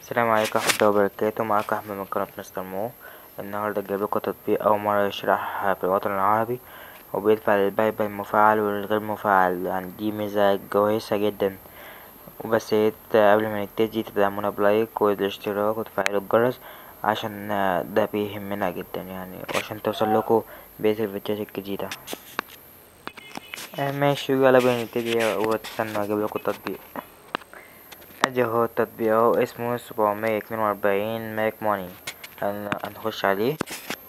السلام عليكم ورحمة الله وبركاته معاكم أحمد من قناة مستر مو النهاردة جايبلكوا تطبيق أول مرة يشرح في الوطن العربي وبيدفع للباي بالمفعل والغير مفعل يعني دي ميزة كويسة جدا وبس ياريت قبل ما نبتدي تدعمونا بلايك والاشتراك وتفعيل الجرس عشان ده بيهمنا جدا يعني وعشان توصلكوا بقية الفيديوهات الجديدة ماشي يلا بينا نبتدي واستنوا اجيبلكوا التطبيق ادي اهو التطبيق اهو اسمه سبعمية اتنين واربعين ماك ماني هنخش عليه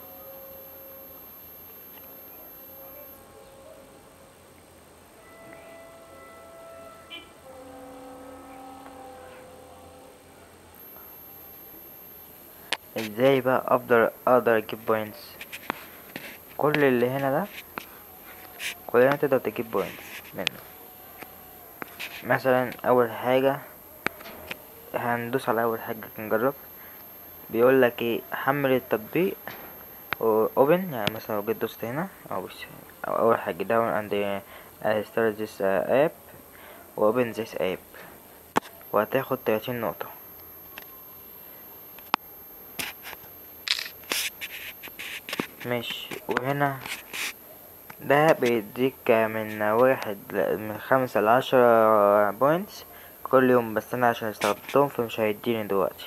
ازاي بقى افضل اقدر اجيب بوينتس كل اللي هنا ده كلنا تقدر تجيب بوينتس منه مثلا اول حاجة هندوس على اول حاجة نجرب بيقول لك ايه حمل التطبيق اوبن يعني مثلا لو جيت دوست هنا او بس أو اول حاجة داون اند start this app واوبن this app وهتاخد تلاتين نقطة ماشي وهنا ده بيديك من واحد من خمسة لعشرة بوينتس كل يوم بس انا عشان استخدمتهم فمش هيديني دلوقتي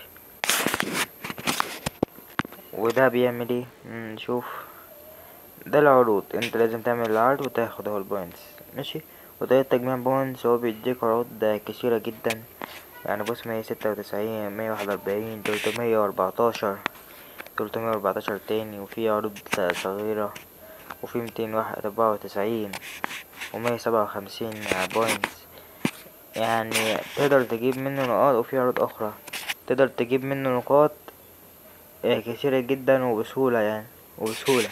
وده بيعمل ايه نشوف ده العروض انت لازم تعمل العرض وتاخد اهو البوينتس ماشي وطريقة تجميع بوينتس هو بيديك عروض كثيرة جدا يعني بص مية ستة وتسعين مية واحد وأربعين تلتمية وأربعتاشر تلتمية وأربعتاشر تاني وفي عروض صغيرة وفي ميتين واحد أربعة وتسعين ومية سبعة وخمسين بوينتس يعني تقدر تجيب منه نقاط وفي عروض أخرى تقدر تجيب منه نقاط كثيرة جدا وبسهولة يعني وبسهولة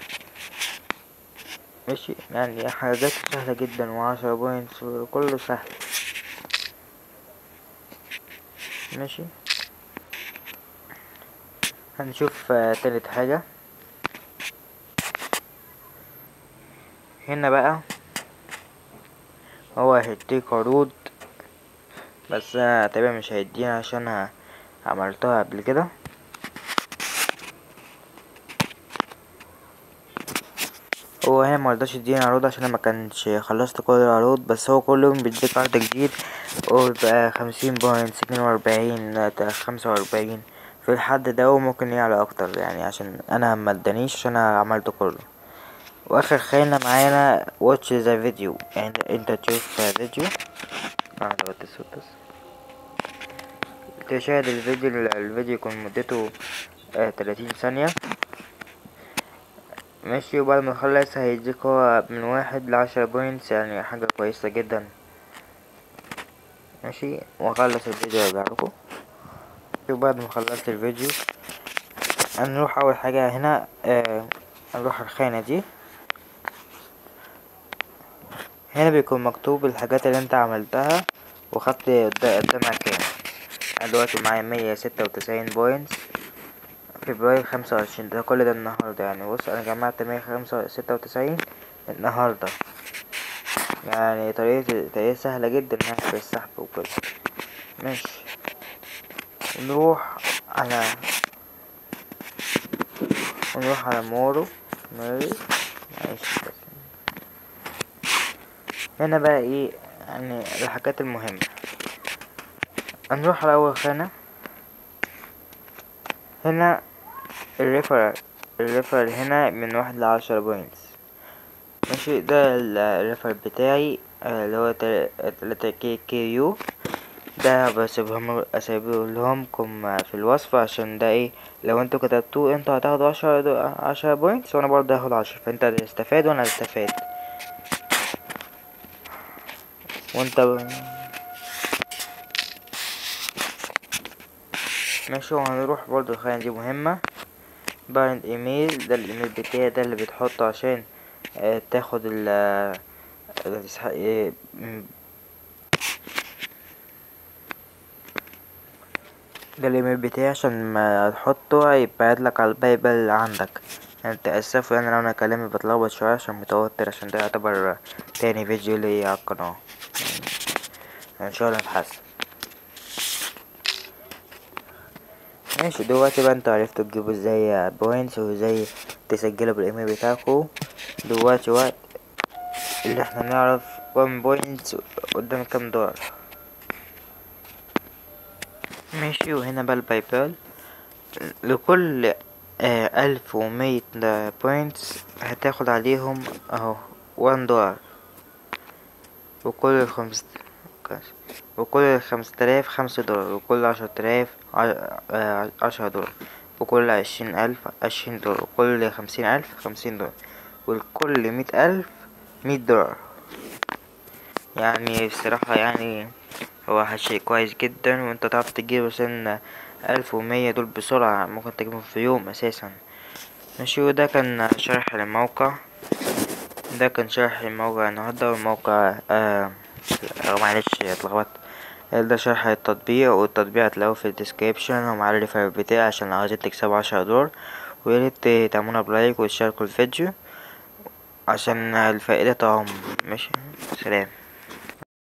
ماشي يعني حاجات سهلة جدا وعشرة بوينتس كله سهل ماشي هنشوف تالت حاجة هنا بقى هو هيديك عروض بس انا تقريبا مش هيدينا عشان عملتها قبل كده هو هنا مرضاش يدينا عروض عشان انا مكانش خلصت كل العروض بس هو كل يوم بيديك عرض جديد وبقى خمسين بوينتس اتنين واربعين خمسة واربعين في الحد ده وممكن يعلى اكتر يعني عشان انا مدانيش عشان انا عملته كله واخر خانة معانا واتش ذا فيديو يعني انت تشوف فيديو انا دوت الصوت بس تشاهد الفيديو الفيديو يكون مدته تلاتين ثانية ماشي وبعد ما تخلص هيديك هو من واحد لعشرة بوينتس يعني حاجة كويسة جدا ماشي واخلص الفيديو ارجعلكوا وبعد ما خلصت الفيديو هنروح اول حاجة هنا آه نروح الخانة دي هنا بيكون مكتوب الحاجات اللي انت عملتها وخدت قدامها كام انا دلوقتي معايا مية ستة وتسعين بوينتس فبراير خمسة وعشرين ده كل ده النهاردة يعني بص انا جمعت مية خمسة ستة وتسعين النهاردة يعني طريقة طريقة سهلة جدا يعني في السحب وكده ماشي نروح على نروح على مورو ماري معلش بس هنا بقى ايه يعني الحاجات المهمة هنروح على اول خانة هنا الريفر الريفر هنا من واحد لعشرة بوينتس ماشي ده الريفر بتاعي اللي هو تلاتة كي كي يو ده بسيبهم اسيبهمكم في الوصف عشان ده ايه لو انتوا كتبتوه انتوا هتاخدوا عشرة عشرة بوينتس وانا برضه هاخد عشرة فانت هتستفاد وانا هستفاد وانت ب... ماشي وهنروح برضه الخانة دي مهمة بعد ايميل ده الايميل بتاعي ده اللي بتحطه عشان اه تاخد ال اه ده الايميل بتاعي عشان ما تحطه يبعتلك على البايبل اللي عندك يعني تأسف يعني لو انا كلامي بتلخبط شوية عشان متوتر عشان ده يعتبر تاني فيديو ليا على القناة ان شاء الله نتحسن ماشي دلوقتي بقى انتوا عرفتوا تجيبوا ازاي بوينتس وازاي تسجلوا بالايميل بتاعكم دلوقتي وقت اللي احنا نعرف وان بوينتس قدام كام دولار ماشي وهنا بقى الباي بال لكل آه ألف ومية بوينتس هتاخد عليهم اهو وان دولار وكل الخمس وكل خمسة آلاف خمسة دولار وكل عشرة آلاف عشرة دولار وكل عشرين ألف عشرين دولار وكل خمسين ألف خمسين دولار والكل مية ألف مية دولار يعني بصراحة يعني هو شيء كويس جدا وانت تعرف تجيب مثلا ألف ومية دول بسرعة ممكن تجيبهم في يوم أساسا ماشي وده كان شرح للموقع ده كان شرح الموقع النهاردة والموقع آه معلش اتلخبطت ده شرح التطبيق والتطبيق هتلاقوه في الديسكريبشن ومع الريفر بتاعي عشان لو عايزين تكسبوا عشرة دولار وياريت تعملونا بلايك وتشاركوا الفيديو عشان الفائدة تعم ماشي سلام